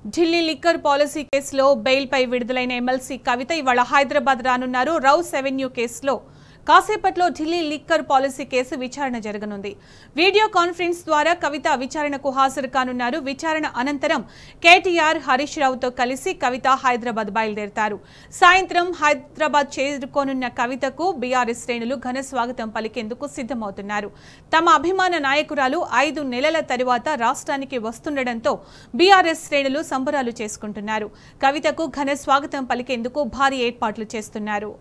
Delhi liquor policy కేసులో బెయిల్పై విడుదలైన ఎమ్మెల్సీ కవిత ఇవాళ హైదరాబాద్ రానున్నారు రౌస్ అవెన్యూ కేసులో కాసేపట్లో ఢిల్లీ లిక్కర్ పాలసీ కేసు విచారణ జరగనుంది వీడియో కాన్ఫరెన్స్ ద్వారా కవిత విచారణకు హాజరు కానున్నారు విచారణ అనంతరం కేటీఆర్ హరీష్ రావుతో కలిసి కవిత హైదరాబాద్ బయలుదేరతారు సాయంత్రం హైదరాబాద్ చేరుకోనున్న కవితకు బీఆర్ఎస్ శ్రేణులు ఘన స్వాగతం పలికేందుకు సిద్ధమవుతున్నారు తమ అభిమాన నాయకురాలు ఐదు నెలల తరువాత రాష్ట్రానికి వస్తుండటంతో బీఆర్ఎస్ శ్రేణులు సంబరాలు చేసుకుంటున్నారు కవితకు ఘన స్వాగతం పలికేందుకు భారీ ఏర్పాట్లు చేస్తున్నారు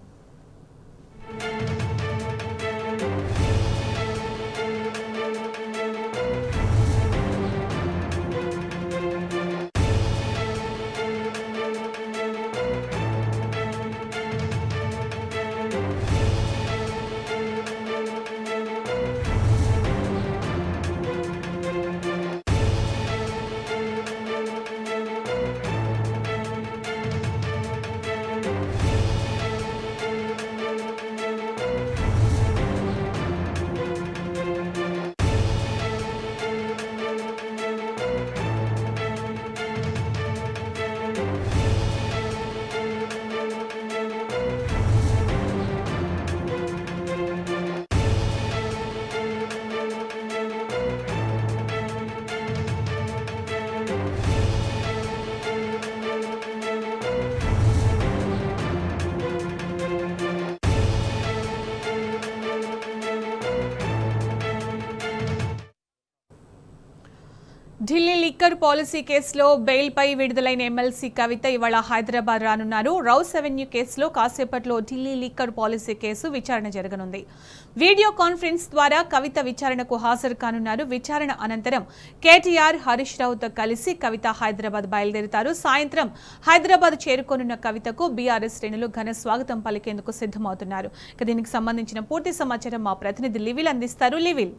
ఢిల్లీ లిక్కర్ పాలసీ కేసులో బెయిల్పై విడుదలైన ఎమ్మెల్సీ కవిత ఇవాళ హైదరాబాద్ రానున్నారు రౌస్ అవెన్యూ కేసులో కాసేపట్లో ఢిల్లీ లిక్కర్ పాలసీ కేసు విచారణ జరగనుంది వీడియో కాన్ఫరెన్స్ ద్వారా కవిత విచారణకు హాజరు కానున్నారు విచారణ అనంతరం కేటీఆర్ హరీష్ రావుతో కలిసి కవిత హైదరాబాద్ బయలుదేరుతారు సాయంత్రం హైదరాబాద్ చేరుకోనున్న కవితకు బీఆర్ఎస్ శ్రేణులు ఘన స్వాగతం పలికేందుకు సిద్ధమవుతున్నారు ఇక దీనికి సంబంధించిన పూర్తి సమాచారం మా ప్రతినిధి లివిల్ అందిస్తారు లివిల్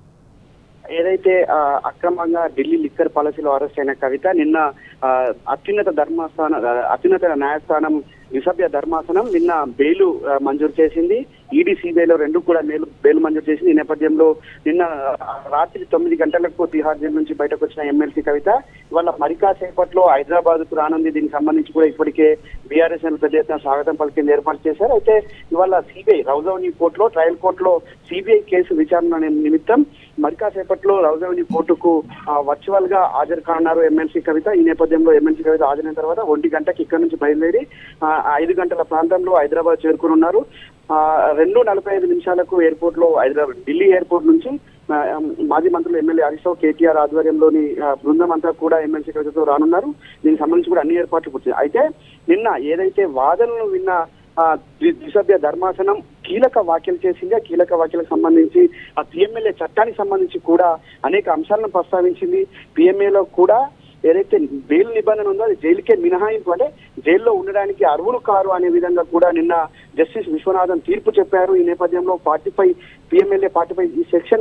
ఏదైతే ఆ, అక్రమంగా ఢిల్లీ లిక్కర్ పాలసీలో అరెస్ట్ అయిన కవిత నిన్న ఆ, అత్యున్నత ధర్మాస్థానం ఆ, అత్యున్నత న్యాయస్థానం నిసభ్య ధర్మాసనం నిన్న బెయిల్ ఆ, మంజూరు చేసింది ఈడీ సిబిఐలో రెండు కూడా మేలు బెయిల్ మంజూరు చేసింది ఈ నేపథ్యంలో నిన్న ఆ, రాత్రి తొమ్మిది గంటలకు తిహార్ జైలు నుంచి బయటకు వచ్చిన ఎమ్మెల్సీ కవిత ఇవాళ మరి కాసేపట్లో హైదరాబాద్ కు రానుంది దీనికి సంబంధించి కూడా ఇప్పటికే బీఆర్ఎస్ పెద్ద ఎత్తున స్వాగతం పలికింది ఏర్పాటు చేశారు అయితే ఇవాళ సిబిఐ రౌజవని కోర్టులో ట్రయల్ కోర్టులో సిబిఐ కేసు విచారణ నిమిత్తం మరి కాసేపట్లో రౌజవని కోర్టుకు వర్చువల్ గా హాజరు కానున్నారు ఎమ్మెల్సీ కవిత ఈ నేపథ్యంలో ఎమ్మెల్సీ కవిత హాజరైన తర్వాత ఒంటి గంటకి ఇక్కడ నుంచి బయలుదేరి ఆ, ఐదు గంటల ప్రాంతంలో హైదరాబాద్ చేరుకున్నారు ఆ, రెండు నలభై ఐదు నిమిషాలకు ఎయిర్పోర్ట్ లో హైదరాబాద్ ఢిల్లీ ఎయిర్పోర్ట్ నుంచి ఆ, మాజీ మంత్రులు ఎమ్మెల్యే హరీష్ రావు కేటీఆర్ ఆధ్వర్యంలోని ఆ, బృందం అంతా కూడా ఎమ్మెల్సీ కవితతో రానున్నారు దీనికి సంబంధించి కూడా అన్ని ఏర్పాట్లు పూర్తి అయితే నిన్న ఏదైతే వాదనలు విన్న ఆ, ద్వి- ద్విసభ్య ధర్మాసనం కీలక వ్యాఖ్యలు చేసింది ఆ కీలక వ్యాఖ్యలకు సంబంధించి ఆ పిఎంఎల్ఏ చట్టానికి సంబంధించి కూడా అనేక అంశాలను ప్రస్తావించింది పిఎంఏలో కూడా ఏదైతే బెయిల్ నిబంధన ఉందో అది జైలుకే మినహాయింపు అంటే జైల్లో ఉండడానికి అర్హులు కారు అనే విధంగా కూడా నిన్న జస్టిస్ విశ్వనాథన్ తీర్పు చెప్పారు ఈ నేపథ్యంలో forty five PMLA forty five ఈ సెక్షన్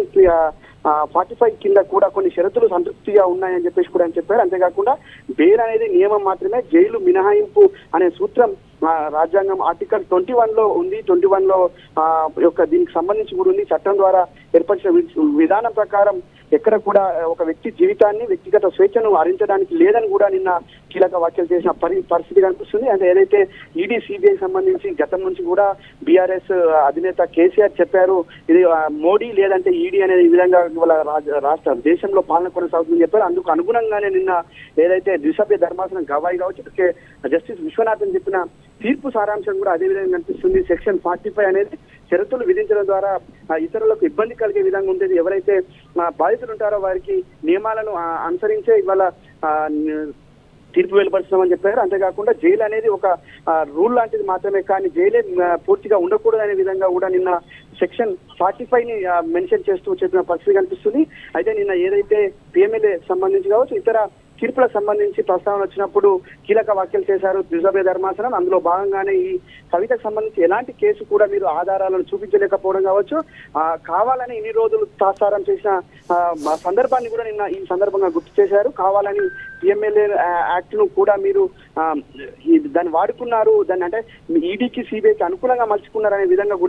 ఫార్టీ ఫైవ్ కింద కూడా కొన్ని షరతులు సంతృప్తిగా ఉన్నాయని చెప్పేసి కూడా ఆయన చెప్పారు అంతేకాకుండా బెయిల్ అనేది నియమం మాత్రమే జైలు మినహాయింపు అనే సూత్రం ఆ, రాజ్యాంగం ఆర్టికల్ ట్వంటీ వన్ లో ఉంది ట్వంటీ వన్ లో ఆ, యొక్క దీనికి సంబంధించి కూడా ఉంది చట్టం ద్వారా ఏర్పరిచిన వి- విధానం ప్రకారం ఎక్కడ కూడా ఒక వ్యక్తి జీవితాన్ని వ్యక్తిగత స్వేచ్ఛను హరించడానికి లేదని కూడా నిన్న కీలక వ్యాఖ్యలు చేసిన పరి పరిస్థితి కనిపిస్తుంది అంటే ఏదైతే ఈడీ సిబిఐ సంబంధించి గతం నుంచి కూడా బీఆర్ఎస్ అధినేత కేసీఆర్ చెప్పారు ఇది ఆ, మోడీ లేదంటే ఈడీ అనేది ఈ విధంగా ఇవాళ రాజ- రాష్ట్ర దేశంలో పాలన కొనసాగుతుందని చెప్పారు అందుకు అనుగుణంగానే నిన్న ఏదైతే ద్విసభ్య ధర్మాసనం గవాయి కావచ్చు కే- జస్టిస్ విశ్వనాథన్ చెప్పిన తీర్పు సారాంశం కూడా అదే విధంగా కనిపిస్తుంది సెక్షన్ ఫార్టీ ఫైవ్ అనేది షరతులు విధించడం ద్వారా ఆ, ఇతరులకు ఇబ్బంది కలిగే విధంగా ఉంటుంది ఎవరైతే ఆ, బాధితులు ఉంటారో వారికి నియమాలను ఆ, అనుసరించే ఇవాళ ఆ, న- తీర్పు వెలువరుస్తామని చెప్పారు అంతేకాకుండా జైలు అనేది ఒక రూల్ లాంటిది మాత్రమే కానీ జైలే ఆ, పూర్తిగా ఉండకూడదు అనే విధంగా కూడా నిన్న సెక్షన్ ఫార్టీ ఫైవ్ ని మెన్షన్ చేస్తూ చెప్పిన పరిస్థితి కనిపిస్తుంది అయితే నిన్న ఏదైతే పిఎంఎల్ఏ సంబంధించి కావచ్చు ఇతర తీర్పులకు సంబంధించి ప్రస్తావన వచ్చినప్పుడు కీలక వ్యాఖ్యలు చేశారు ద్విసభ్య ధర్మాసనం అందులో భాగంగానే ఈ కవితకు సంబంధించి ఎలాంటి కేసు కూడా మీరు ఆధారాలను చూపించలేకపోవడం కావచ్చు ఆ, కావాలని ఇన్ని రోజులు తాసారం చేసిన ఆ, మా సందర్భాన్ని కూడా నిన్న ఈ సందర్భంగా గుర్తు చేశారు కావాలని పిఎంఎల్ఏ యాక్ట్ ను కూడా మీరు ఆ, ఈ- దాన్ని వాడుకున్నారు దాన్ని అంటే ఈడీకి సిబిఐకి అనుకూలంగా మలుచుకున్నారు అనే విధంగా కూడా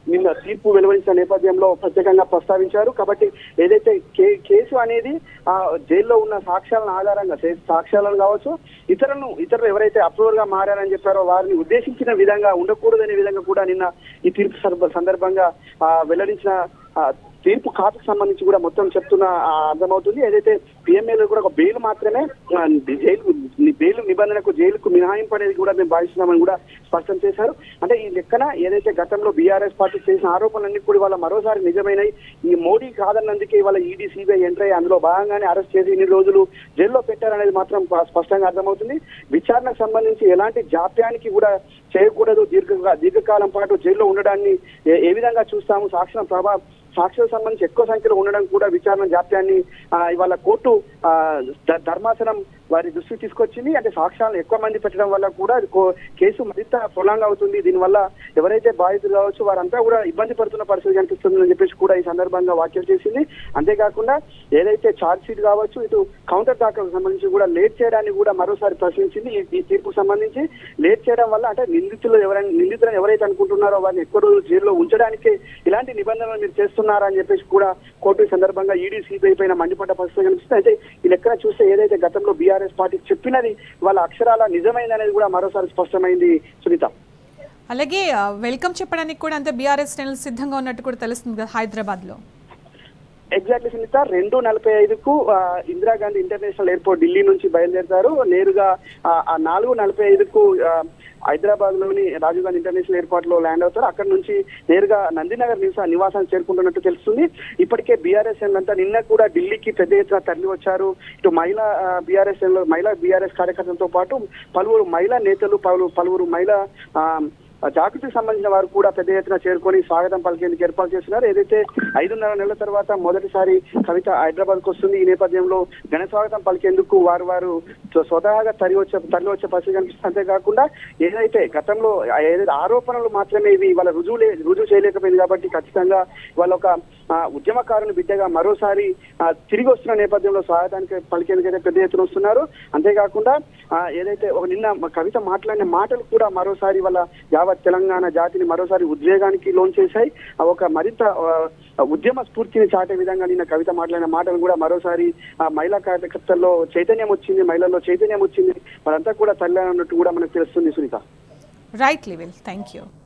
నిన్న తీర్పు వెలువరించిన నేపథ్యంలో ప్రత్యేకంగా ప్రస్తావించారు కాబట్టి ఏదైతే కే- కేసు అనేది ఆ జైల్లో ఉన్న సాక్ష్యాలను ఆధారంగా సే- సాక్ష్యాలను కావచ్చు ఇతరులను ఇతరులు ఎవరైతే అప్రూవల్ గా మారారని చెప్పారో వారిని ఉద్దేశించిన విధంగా ఉండకూడదనే విధంగా కూడా నిన్న ఈ తీర్పు సందర్భ- సందర్భంగా ఆ, వెల్లడించిన ఆ, తీర్పు కాపుకు సంబంధించి కూడా మొత్తం చెప్తున్న ఆ, అర్థమవుతుంది ఏదైతే పిఎంఏలో కూడా ఒక బెయిల్ మాత్రమే ఆ, జైలు ని- బెయిల్ నిబంధనకు జైలుకు మినహాయింపు అనేది కూడా మేము భావిస్తున్నామని కూడా స్పష్టం చేశారు అంటే ఈ లెక్కన ఏదైతే గతంలో బీఆర్ఎస్ పార్టీ చేసిన ఆరోపణలన్నీ కూడా వాళ్ళ మరోసారి నిజమైనవి ఈ మోడీ కాదన్నందుకే వాళ్ళ ఈడీ సిబిఐ ఎంటర్ అయ్యి అందులో భాగంగానే అరెస్ట్ చేసి ఇన్ని రోజులు జైల్లో పెట్టారనేది మాత్రం ప- స్పష్టంగా అర్థమవుతుంది విచారణకు సంబంధించి ఎలాంటి జాప్యానికి కూడా చేయకూడదు దీర్ఘ దీర్ఘకాలం పాటు జైల్లో ఉండడాన్ని ఏ- ఏ విధంగా చూస్తాము సాక్ష్యం ప్రభా సాక్షులకు సంబంధించి ఎక్కువ సంఖ్యలో ఉండడం కూడా విచారణ జాప్యాన్ని ఆ, ఇవాళ కోర్టు ఆ, ధ- ధర్మాసనం వారి దృష్టికి తీసుకొచ్చింది అంటే సాక్ష్యాలను ఎక్కువ మంది పెట్టడం వల్ల కూడా అది కో- కేసు మరింత ప్రొలాంగ్ అవుతుంది దీనివల్ల ఎవరైతే బాధితులు కావచ్చు వారంతా కూడా ఇబ్బంది పడుతున్న పరిస్థితి కనిపిస్తుందని చెప్పేసి కూడా ఈ సందర్భంగా వ్యాఖ్యలు చేసింది అంతేకాకుండా ఏదైతే ఛార్జ్ షీట్ కావచ్చు ఇటు కౌంటర్ దాఖలకు సంబంధించి కూడా లేట్ చేయడాన్ని కూడా మరోసారి ప్రశ్నించింది ఈ- ఈ తీర్పుకు సంబంధించి లేట్ చేయడం వల్ల అంటే నిందితులు ఎవరైనా నిందితులను ఎవరైతే అనుకుంటున్నారో వారిని ఎక్కువ రోజులు జైల్లో ఉంచడానికి ఇలాంటి నిబంధనలు మీరు చేస్తున్నారా అని చెప్పేసి కూడా కోర్టు ఈ సందర్భంగా ఈడీ సిబిఐ పైన మండిపడ్డ పరిస్థితి కనిపిస్తుంది అయితే ఈ లెక్కన చూస్తే ఏదైతే గతంలో బీఆర్ఎస్ పార్టీ చెప్పినది వాళ్ళ అక్షరాల నిజమైంది అనేది కూడా మరోసారి స్పష్టమైంది సునీత అలాగే ఆ, వెల్కమ్ చెప్పడానికి కూడా అంతే బీఆర్ఎస్ శ్రేణులు సిద్ధంగా ఉన్నట్టు కూడా తెలుస్తుంది కదా హైదరాబాద్లో ఎగ్జాక్ట్లీ సునీత రెండు నలభై ఐదుకు ఆ, ఇందిరాగాంధీ ఇంటర్నేషనల్ ఎయిర్పోర్ట్ ఢిల్లీ నుంచి బయలుదేరుతారు నేరుగా ఆ, ఆ నాలుగు నలభై ఐదుకు హైదరాబాద్ లోని రాజీవ్ గాంధీ ఇంటర్నేషనల్ ఎయిర్పోర్ట్ లో ల్యాండ్ అవుతారు అక్కడ నుంచి నేరుగా నందినగర్ నివాస నివాసాన్ని చేరుకుంటున్నట్టు తెలుస్తుంది ఇప్పటికే బీఆర్ఎస్ అంతా నిన్న కూడా ఢిల్లీకి పెద్ద ఎత్తున తరలి వచ్చారు ఇటు మహిళా బీఆర్ఎస్ మహిళా బీఆర్ఎస్ కార్యకర్తలతో పాటు పలువురు మహిళా నేతలు పలువురు పలువురు మహిళా ఆ, జాగృతికి సంబంధించిన వారు కూడా పెద్ద ఎత్తున చేరుకొని స్వాగతం పలికేందుకు ఏర్పాటు చేస్తున్నారు ఏదైతే ఐదున్నర నెలల తర్వాత మొదటిసారి కవిత హైదరాబాద్ కు వస్తుంది ఈ నేపథ్యంలో ఘన స్వాగతం పలికేందుకు వారు వారు స్వ- స్వతహాగా తరలి వచ్చే తరలి వచ్చే పరిస్థితి కనిపిస్తుంది అంతేకాకుండా ఏదైతే గతంలో ఆ ఏదైతే ఆరోపణలు మాత్రమే ఇవి వాళ్ళ రుజువు లే- రుజువు చేయలేకపోయింది కాబట్టి ఖచ్చితంగా వాళ్ళ ఒక ఆ, ఉద్యమకారుని బిడ్డగా మరోసారి ఆ, తిరిగి వస్తున్న నేపథ్యంలో స్వాగతానికి పలికేందుకైతే పెద్ద ఎత్తున వస్తున్నారు అంతేకాకుండా ఆ, ఏదైతే ఒక నిన్న మ- కవిత మాట్లాడిన మాటలు కూడా మరోసారి వాళ్ళ యావత్ తెలంగాణ జాతిని మరోసారి ఉద్వేగానికి లోన్ చేశాయి ఆ ఒక మరింత ఆ, ఉద్యమ స్ఫూర్తిని చాటే విధంగా నిన్న కవిత మాట్లాడిన మాటలు కూడా మరోసారి ఆ మహిళా కార్యకర్తల్లో చైతన్యం వచ్చింది మహిళల్లో చైతన్యం వచ్చింది వారంతా కూడా తల్లి అన్నట్టు కూడా మనకు తెలుస్తుంది సునీత రైట్ లివిల్ థ్యాంక్ యూ